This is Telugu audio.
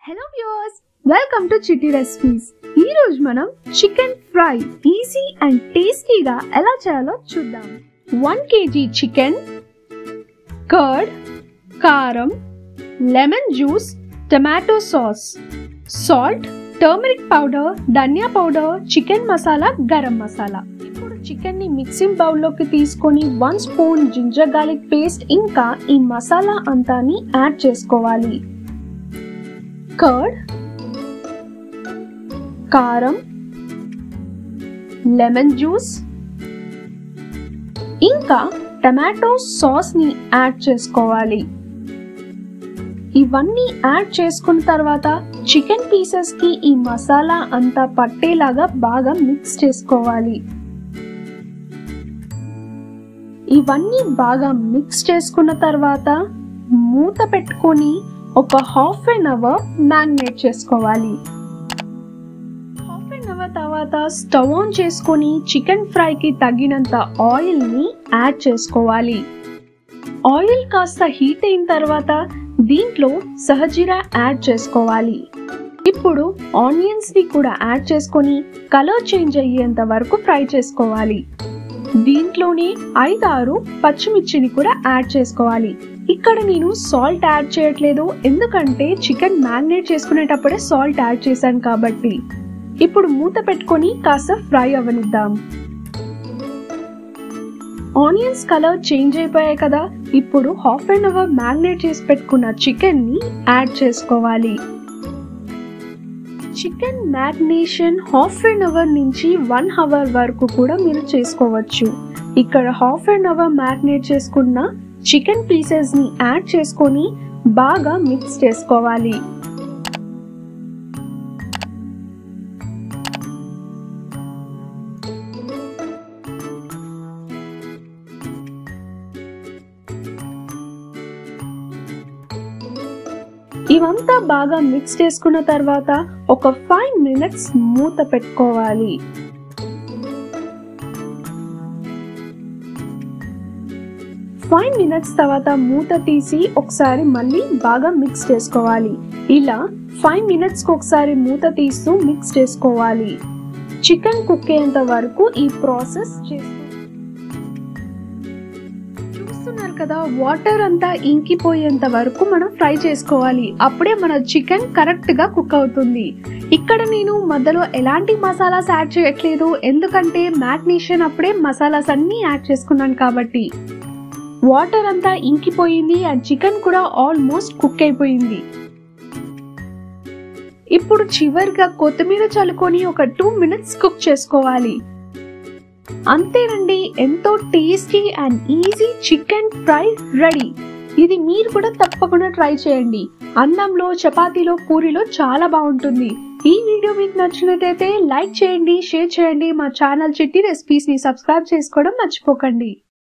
hello viewers welcome to Chitti recipes ఈ రోజు మనం చికెన్ ఫ్రై ఈజీ అండ్ టేస్టీగా ఎలా చేయాలో చూద్దాం వన్ కేజీ చికెన్ కర్డ్ కారం lemon juice tomato sauce salt turmeric powder ధనియా పౌడర్ చికెన్ మసాలా గరం మసాలా ఇప్పుడు చికెన్ ని మిక్సింగ్ బౌల్ లోకి తీసుకొని one spoon ginger garlic paste ఇంకా ఈ మసాలా అంతాని యాడ్ చేసుకోవాలి కర్డ్ కారం లెమన్ జ్యూస్ ఇంకా టమాటో సాస్ ని యాడ్ చేసుకోవాలి ఇవన్నీ యాడ్ చేసుకున్న తర్వాత చికెన్ పీసెస్ కి ఈ మసాలా అంతా పట్టేలాగా బాగా మిక్స్ చేసుకోవాలి ఇవన్నీ బాగా మిక్స్ చేసుకున్న తర్వాత మూత పెట్టుకొని ఒక హాఫ్ అన్ అవర్ మ్యారినేట్ చేసుకోవాలి హాఫ్ అన్ అవర్ తర్వాత స్టవ్ ఆన్ చేసుకొని చికెన్ ఫ్రైకి తగినంత ఆయిల్ ని యాడ్ చేసుకోవాలి ఆయిల్ కాస్త హీట్ అయిన తర్వాత దీంట్లో సహజీరా యాడ్ చేసుకోవాలి ఇప్పుడు ఆనియన్స్ ని కూడా యాడ్ చేసుకొని కలర్ చేంజ్ అయ్యేంత వరకు ఫ్రై చేసుకోవాలి దీంట్లోనే ఐదారు పచ్చిమిర్చిని కూడా యాడ్ చేసుకోవాలి ఇక్కడ నేను సాల్ట్ యాడ్ చేయట్లేదు ఎందుకంటే చికెన్ మ్యారినేట్ చేసుకునేటప్పుడే సాల్ట్ యాడ్ చేశాను కాబట్టి ఇప్పుడు మూత పెట్టుకొని కాస్త ఫ్రై అవనిద్దాం ఆనియన్స్ కలర్ చేంజ్ అయిపోయాయి కదా ఇప్పుడు హాఫ్ అన్ అవర్ మ్యారినేట్ చేసి పెట్టుకున్న చికెన్ ని యాడ్ చేసుకోవాలి chicken marination half an hour నుంచి వన్ అవర్ వరకు కూడా మీరు చేసుకోవచ్చు ఇక్కడ హాఫ్ అన్ అవర్ మ్యారినేట్ చేసుకున్న చికెన్ పీసెస్ ని యాడ్ చేసుకొని బాగా మిక్స్ చేసుకోవాలి ఇవంతా బాగా మిక్స్ చేసుకున్న తర్వాత ఒక ఫైవ్ మినిట్స్ మూత పెట్టుకోవాలి ఫైవ్ మినిట్స్ తర్వాత మూత తీసి ఒకసారి మళ్ళీ బాగా మిక్స్ చేసుకోవాలి ఇలా ఫైవ్ మినిట్స్కి ఒకసారి మూత తీస్తూ మిక్స్ చేసుకోవాలి చికెన్ కుక్ అయ్యేంత వరకు ఈ ప్రాసెస్ చేస్తూ చూస్తున్నారు కదా వాటర్ అంతా ఇంకిపోయేంత వరకు మనం ఫ్రై చేసుకోవాలి అప్పుడే మన చికెన్ కరెక్ట్ గా కుక్ అవుతుంది ఇక్కడ నేను మధ్యలో ఎలాంటి మసాలాస్ యాడ్ చేయట్లేదు ఎందుకంటే మ్యాగ్నేషన్ అప్పుడే మసాలాస్ అన్ని యాడ్ చేసుకున్నాను కాబట్టి వాటర్ అంతా ఇంకిపోయింది అండ్ చికెన్ కూడా ఆల్మోస్ట్ కుక్ అయిపోయింది ఇప్పుడు చివరిగా కొత్తిమీర చల్లుకొని ఒక టూ మినిట్స్ కుక్ చేసుకోవాలి అంతేనండి ఎంతో tasty and easy chicken fry ready ఇది మీరు కూడా తప్పకుండా ట్రై చేయండి అన్నంలో చపాతీలో పూరిలో చాలా బాగుంటుంది ఈ వీడియో మీకు నచ్చినట్టయితే లైక్ చేయండి షేర్ చేయండి మా ఛానల్ చిట్టి రెసిపీస్ ని సబ్స్క్రైబ్ చేసుకోవడం మర్చిపోకండి